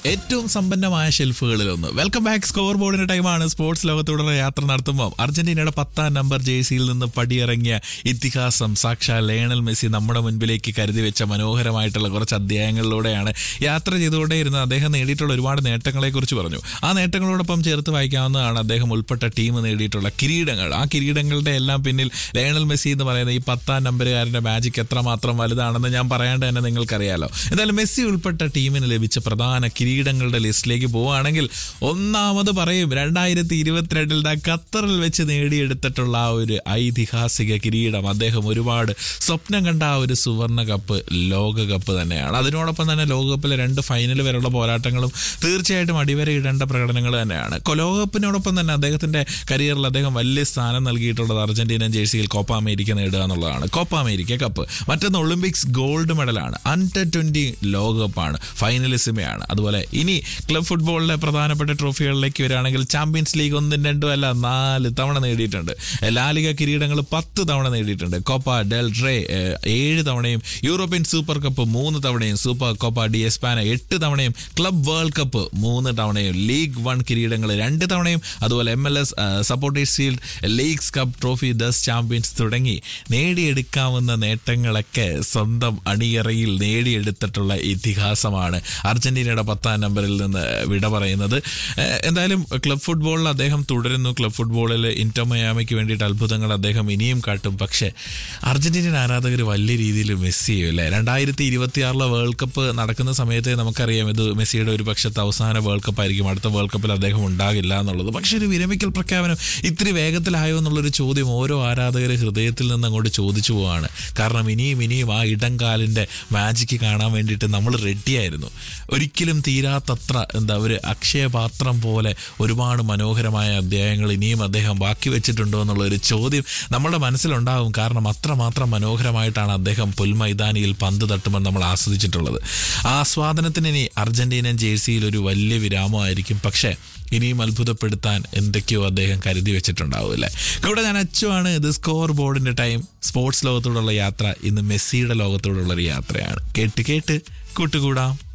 ഏറ്റവും സമ്പന്നമായ ഷെൽഫുകളിലൊന്ന് welcome back score ബോർഡിന്റെ ടൈമാണ് സ്പോർട്സ് ലോകത്തോടുള്ള യാത്ര നടത്തുമ്പോൾ അർജന്റീനയുടെ പത്താം നമ്പർ ജേഴ്സിയിൽ നിന്ന് പടിയിറങ്ങിയ ഇതിഹാസം സാക്ഷാ ലയണൽ മെസ്സി നമ്മുടെ മുൻപിലേക്ക് കരുതി വെച്ച മനോഹരമായിട്ടുള്ള കുറച്ച് അധ്യായങ്ങളിലൂടെയാണ് യാത്ര ചെയ്തുകൊണ്ടേയിരുന്നത് അദ്ദേഹം നേടിയിട്ടുള്ള ഒരുപാട് നേട്ടങ്ങളെക്കുറിച്ച് പറഞ്ഞു ആ നേട്ടങ്ങളോടൊപ്പം ചേർത്ത് വായിക്കാവുന്നതാണ് അദ്ദേഹം ഉൾപ്പെട്ട ടീം നേടിയിട്ടുള്ള കിരീടങ്ങൾ ആ കിരീടങ്ങളുടെ എല്ലാം പിന്നിൽ ലയണൽ മെസ്സി എന്ന് പറയുന്ന ഈ പത്താം നമ്പറുകാരന്റെ മാജിക് എത്രമാത്രം വലുതാണെന്ന് ഞാൻ പറയാണ്ട് തന്നെ നിങ്ങൾക്കറിയാലോ എന്തായാലും മെസ്സി ഉൾപ്പെട്ട ടീമിന് ലഭിച്ച പ്രധാന കിരീടങ്ങളുടെ ലിസ്റ്റിലേക്ക് പോവുകയാണെങ്കിൽ ഒന്നാമത് പറയും രണ്ടായിരത്തി ഇരുപത്തിരണ്ടിൽ ദാ ഖത്തറിൽ വെച്ച് നേടിയെടുത്തിട്ടുള്ള ആ ഒരു ഐതിഹാസിക കിരീടം അദ്ദേഹം ഒരുപാട് സ്വപ്നം കണ്ട ആ ഒരു സുവർണ കപ്പ് ലോകകപ്പ് തന്നെയാണ് അതിനോടൊപ്പം തന്നെ ലോകകപ്പിലെ രണ്ട് ഫൈനൽ വരെയുള്ള പോരാട്ടങ്ങളും തീർച്ചയായിട്ടും അടിവരയിടേണ്ട പ്രകടനങ്ങൾ തന്നെയാണ് കൊ- ലോകകപ്പിനോടൊപ്പം തന്നെ അദ്ദേഹത്തിന്റെ കരിയറിൽ അദ്ദേഹം വലിയ സ്ഥാനം നൽകിയിട്ടുള്ളത് അർജന്റീനൻ ജേഴ്സിയിൽ കോപ്പ അമേരിക്ക നേടുക എന്നുള്ളതാണ് കോപ്പ അമേരിക്ക കപ്പ് മറ്റൊന്ന് ഒളിമ്പിക്സ് ഗോൾഡ് മെഡലാണ് അണ്ടർ ട്വന്റി ലോകകപ്പാണ് ഫൈനലിസിമയാണ് അതുപോലെ ഇനി ക്ലബ് ഫുട്ബോളിലെ പ്രധാനപ്പെട്ട ട്രോഫികളിലേക്ക് വരികയാണെങ്കിൽ ചാമ്പ്യൻസ് ലീഗ് ഒന്നും രണ്ടും അല്ല നാല് തവണ നേടിയിട്ടുണ്ട് ലാലിക കിരീടങ്ങൾ പത്ത് തവണ നേടിയിട്ടുണ്ട് കോപ്പ ഡെൽ റേ ഏഹ്, ഏഴ് തവണയും യൂറോപ്യൻ സൂപ്പർ കപ്പ് മൂന്ന് തവണയും സൂപ്പർ കോപ്പ ഡി എസ്പാന എട്ട് തവണയും ക്ലബ് വേൾഡ് കപ്പ് മൂന്ന് തവണയും ലീഗ് വൺ കിരീടങ്ങൾ രണ്ട് തവണയും അതുപോലെ M L S supporters shield leagues cup trophy ദസ് ചാമ്പ്യൻസ് തുടങ്ങി നേടിയെടുക്കാവുന്ന നേട്ടങ്ങളൊക്കെ സ്വന്തം അണിയറയിൽ നേടിയെടുത്തിട്ടുള്ള ഇതിഹാസമാണ് അർജന്റീനയുടെ പത്താം നമ്പറിൽ നിന്ന് വിട പറയുന്നത് ഏഹ് എന്തായാലും ക്ലബ് ഫുട്ബോളിൽ അദ്ദേഹം തുടരുന്നു ക്ലബ് ഫുട്ബോളിൽ ഇന്റർ മയാമിക്ക് വേണ്ടിയിട്ട് അത്ഭുതങ്ങൾ അദ്ദേഹം ഇനിയും കാട്ടും പക്ഷേ അർജന്റീനൻ ആരാധകർ വലിയ രീതിയിൽ മിസ് ചെയ്യും അല്ലേ രണ്ടായിരത്തി ഇരുപത്തിയാറിലെ വേൾഡ് കപ്പ് നടക്കുന്ന സമയത്ത് നമുക്കറിയാം ഇത് മെസ്സിയുടെ ഒരു പക്ഷത്തെ അവസാന വേൾഡ് കപ്പ് ആയിരിക്കും അടുത്ത വേൾഡ് കപ്പിൽ അദ്ദേഹം ഉണ്ടാകില്ല എന്നുള്ളത് പക്ഷേ ഒരു വിരമിക്കൽ പ്രഖ്യാപനം ഇത്തിരി വേഗത്തിലായോ എന്നുള്ളൊരു ചോദ്യം ഓരോ ആരാധകർ ഹൃദയത്തിൽ നിന്ന് അങ്ങോട്ട് ചോദിച്ചു പോവാണ് കാരണം ഇനിയും ഇനിയും ആ ഇടംകാലിൻ്റെ മാജിക്ക് കാണാൻ വേണ്ടിയിട്ട് നമ്മൾ റെഡിയായിരുന്നു ഒരിക്കലും തീരാത്തത്ര എന്താ ഒരു അക്ഷയപാത്രം പോലെ ഒരുപാട് മനോഹരമായ അധ്യായങ്ങൾ ഇനിയും അദ്ദേഹം ബാക്കി വെച്ചിട്ടുണ്ടോ എന്നുള്ള ഒരു ചോദ്യം നമ്മുടെ മനസ്സിലുണ്ടാകും കാരണം അത്രമാത്രം മനോഹരമായിട്ടാണ് അദ്ദേഹം പുൽമൈതാനിയിൽ പന്ത് തട്ടുമെന്ന് നമ്മൾ ആസ്വദിച്ചിട്ടുള്ളത് ആ ആസ്വാദനത്തിന് ഇനി അർജന്റീനൻ ജേഴ്സിയിൽ ഒരു വലിയ വിരാമമായിരിക്കും പക്ഷേ ഇനിയും അത്ഭുതപ്പെടുത്താൻ എന്തൊക്കെയോ അദ്ദേഹം കരുതി വെച്ചിട്ടുണ്ടാവും അല്ലേ കൂടെ ഞാൻ അച്ചുവാണ് ഇത് സ്കോർ ബോർഡിന്റെ ടൈം സ്പോർട്സ് ലോകത്തോടുള്ള യാത്ര ഇന്ന് മെസ്സിയുടെ ലോകത്തോടുള്ള ഒരു യാത്രയാണ് കേട്ട് കേട്ട് കൂട്ടുകൂടാം